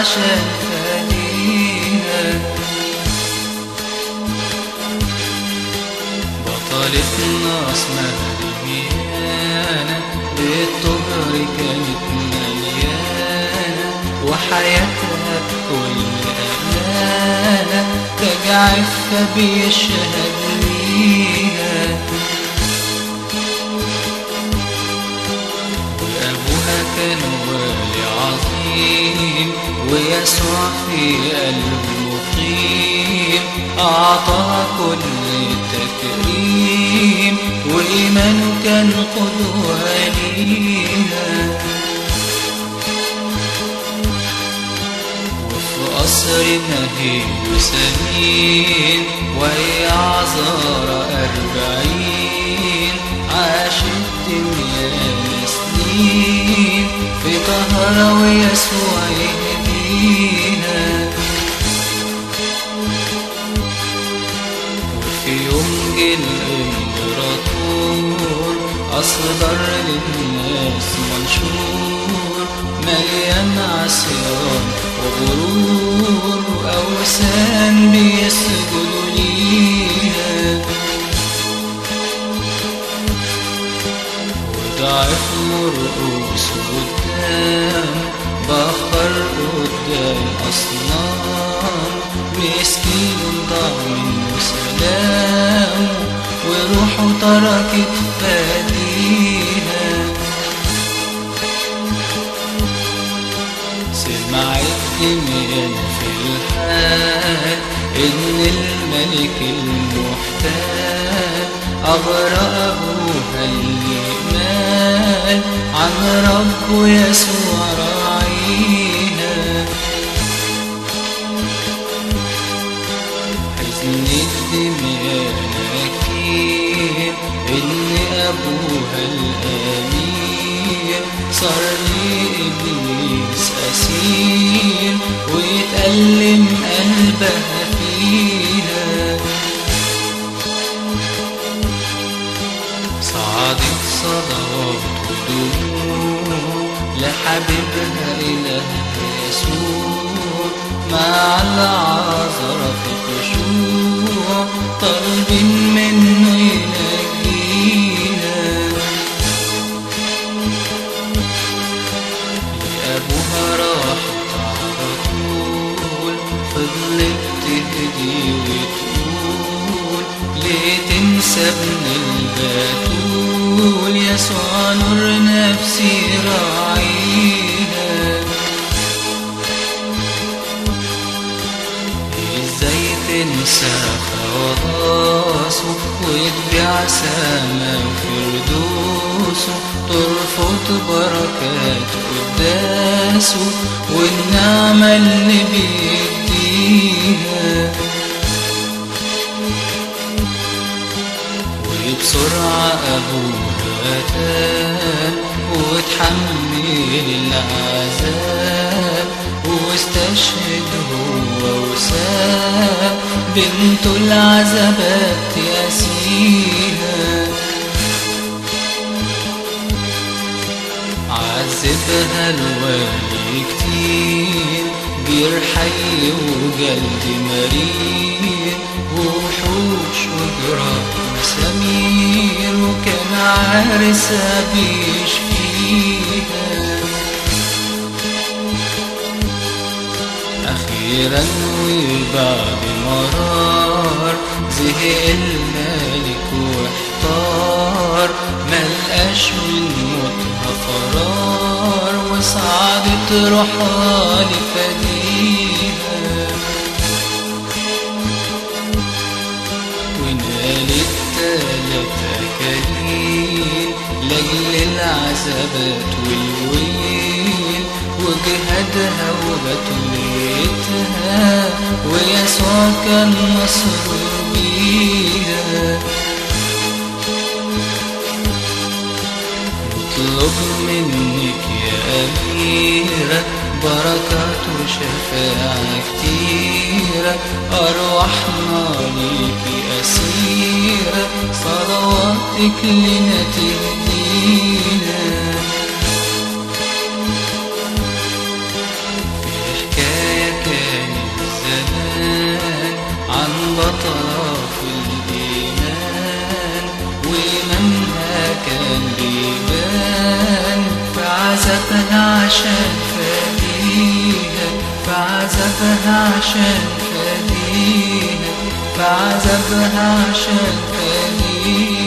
عشان فدينا بطلتنا اسمها دميانة بالطهر كانت مليانة وحياتها بكل أمانة تاج عفة بيشهد ليها وأبوها كان والي عظيم ويسوع في قلبه مقيم أعطاها كل التكريم وإيمانه كان قدوة ليها وفي قصرنا هي سمين وهي عذارى أربعين عاشت دنيا سنين في طهرة ويسوع يهديها وفي يوم جه الإمبراطور أصدر للناس منشور مليان عصيان وغرور وأوثان بيسجدوا ليها وضعف مرقوس قدام بخر قدام أصنام مسكين ضاع منه سلام وروحه تركت فديها سمعت دميان في الحال إن الملك المحتال أغرى أبوها الإيمان عن ربه يسوع راعيها حزن الدميان أكيد إن أبوها الأمير صار لإبليس أسير ويتألم قلبها فيها صعدت صلوات ودموع لحبيبها إله يسوع مع العذراء في خشوع طالبين منه ينجيها لأبوها راحت على طول فضلت تهدي وتقول ليه تنسى ابن البتول يسوع نور نفسي راعيها ازاي تنسى خلاصه وتبيع سما وفردوسه ترفض بركات قداسه والنعمة اللي بيديها وبسرعة أبوها تاب وتحمل العذاب واستشهد هو وساب بنته العذابات تأسيها عذبها الوالي كتير بيرحي وجلد مرير ووحوش وجراح سمير وكان عارسها بيشفيها أخيرا وبعد مرار زهق الملك واحتار ملقاش من موتها فرار وصعدت روحها لفديها ونالت تلات أكاليل لأجل العذابات والويل وجهادها وبتوليتها ويسوع كان مسرور بيها نطلب منك يا أميرة بركات وشفاعة كتيرة أرواحنا ليكي أسيرة صلواتك لنا تهدينا في حكاية بعذابها عشان فدينا بعذابها عشان فدينا